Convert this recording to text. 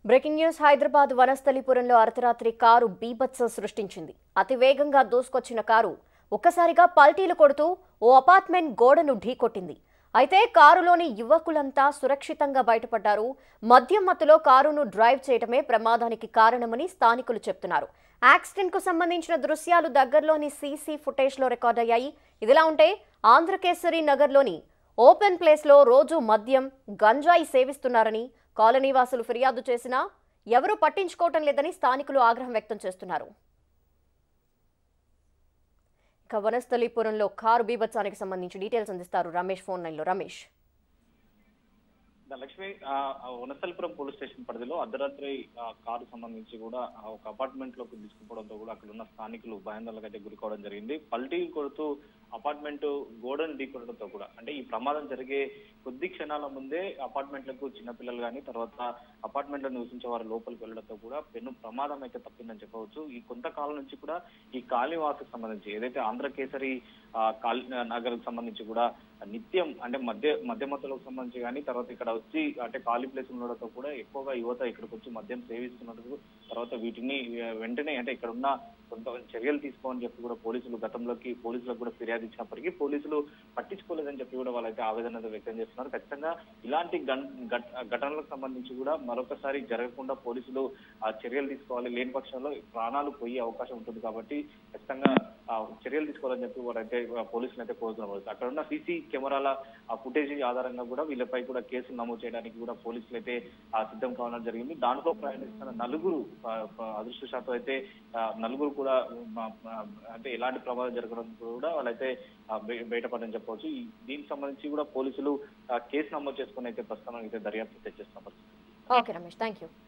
breaking news Hyderabad వనస్థలిపురంలో అర్ధరాత్రి car బీభత్సం సృష్టించింది అతి వేగంగా దూసుకొచ్చిన కారు ఒక్కసారిగా పల్టీలు కొడుతూ ఓ అపార్ట్మెంట్ గోడను ఢీకొట్టింది అయితే కారులోని యువకులంతా సురక్షితంగా బయటపడ్డారు మద్యం మత్తులో కారును డ్రైవ్ చేయడమే ప్రమాదానికి కారణమని స్థానికులు చెప్తున్నారు యాక్సిడెంట్ కు సంబంధించిన దృశ్యాలు దగ్గరలోని సీసీ ఫుటేజ్లో రికార్డ్ అయ్యాయి ఇదిలా ఉంటే ఆంధ్రకేసరి నగర్లోని ఓపెన్ ప్లేస్లో రోజు మద్యం గంజాయి సేవిస్తున్నారని కాలనీ వాసులు ఫిర్యాదు చేసినా ఎవరూ పట్టించుకోవటం లేదని స్థానికులు ఆగ్రహం వ్యక్తం చేస్తున్నారు ఇక వనస్థలీపురంలో కారు బీభత్సానికి సంబంధించి డీటెయిల్స్ అందిస్తారు రమేష్ ఫోన్ లైన్లో రమేష్ లక్ష్మి ఆ, ఆ వనస్థలిపురం పోలీస్ స్టేషన్ పరిధిలో అర్ధరాత్రి ఆ, కారు సంబంధించి కూడా ఆ, ఒక అపార్ట్మెంట్ లోకి తీసుకుపోవడంతో కూడా అక్కడ ఉన్న స్థానికులు భయాందోళనకు అయితే గురి కావడం జరిగింది పల్టీ కొడుతూ అపార్ట్మెంట్ గోడను ఢీకొనడంతో కూడా అంటే ఈ ప్రమాదం జరిగే కొద్ది క్షణాల ముందే అపార్ట్మెంట్లకు చిన్నపిల్లలు కానీ తర్వాత అపార్ట్మెంట్ లో నివసించే వారు లోపలికి వెళ్ళడంతో కూడా పెను ప్రమాదం అయితే తప్పిందని చెప్పవచ్చు ఈ కొంతకాలం నుంచి కూడా ఈ కాళీవాసుకు సంబంధించి ఏదైతే ఆంధ్రకేసరి ఆ, కాళీ నగర్కి సంబంధించి కూడా నిత్యం అంటే మధ్య మధ్య మధ్యలోకి సంబంధించి కానీ తర్వాత ఇక్కడ వచ్చి అంటే ఖాళీ ప్లేస్ ఉండడంతో కూడా ఎక్కువగా యువత ఇక్కడికి వచ్చి మద్యం సేవిస్తున్నట్టు తర్వాత వీటిని ఆ, వెంటనే అంటే ఇక్కడ ఉన్న కొంత చర్యలు తీసుకోమని చెప్పి కూడా పోలీసులు గతంలోకి పోలీసులకు కూడా ఫిర్యాదు ఇచ్చినప్పటికీ పోలీసులు పట్టించుకోలేదని చెప్పి కూడా వాళ్ళైతే ఆవేదన అయితే వ్యక్తం చేస్తున్నారు ఖచ్చితంగా ఇలాంటి గన్- ఘట- ఘటనలకు సంబంధించి కూడా మరొకసారి జరగకుండా పోలీసులు ఆ చర్యలు తీసుకోవాలి లేని పక్షంలో ప్రాణాలు పోయే అవకాశం ఉంటుంది కాబట్టి ఖచ్చితంగా ఆ, చర్యలు తీసుకోవాలని చెప్పి వారైతే ఆ, పోలీసులు అయితే కోరుతున్నారు అక్కడ ఉన్న సీసీ కెమెరాల ఆ ఫుటేజ్ ఆధారంగా కూడా వీళ్ళపై కూడా కేసులు నమోదు చేయడానికి కూడా పోలీసులు అయితే ఆ, సిద్ధం కావడం జరిగింది దాంట్లో ప్రయాణిస్తున్న నలుగురు ఆ, ఆ, అదృష్టశాతం అయితే ఆ, నలుగురు కూడా ఆ, ఆ, అంటే ఎలాంటి ప్రమాదం జరగడం కూడా వాళ్ళైతే ఆ, బయ- బయటపడని చెప్పవచ్చు ఈ దీనికి సంబంధించి కూడా పోలీసులు ఆ, కేసు నమోదు చేసుకుని అయితే ప్రస్తుతం అయితే దర్యాప్తు అయితే చేస్తున్న పరిస్థితి ఓకే రమేష్ థ్యాంక్ యూ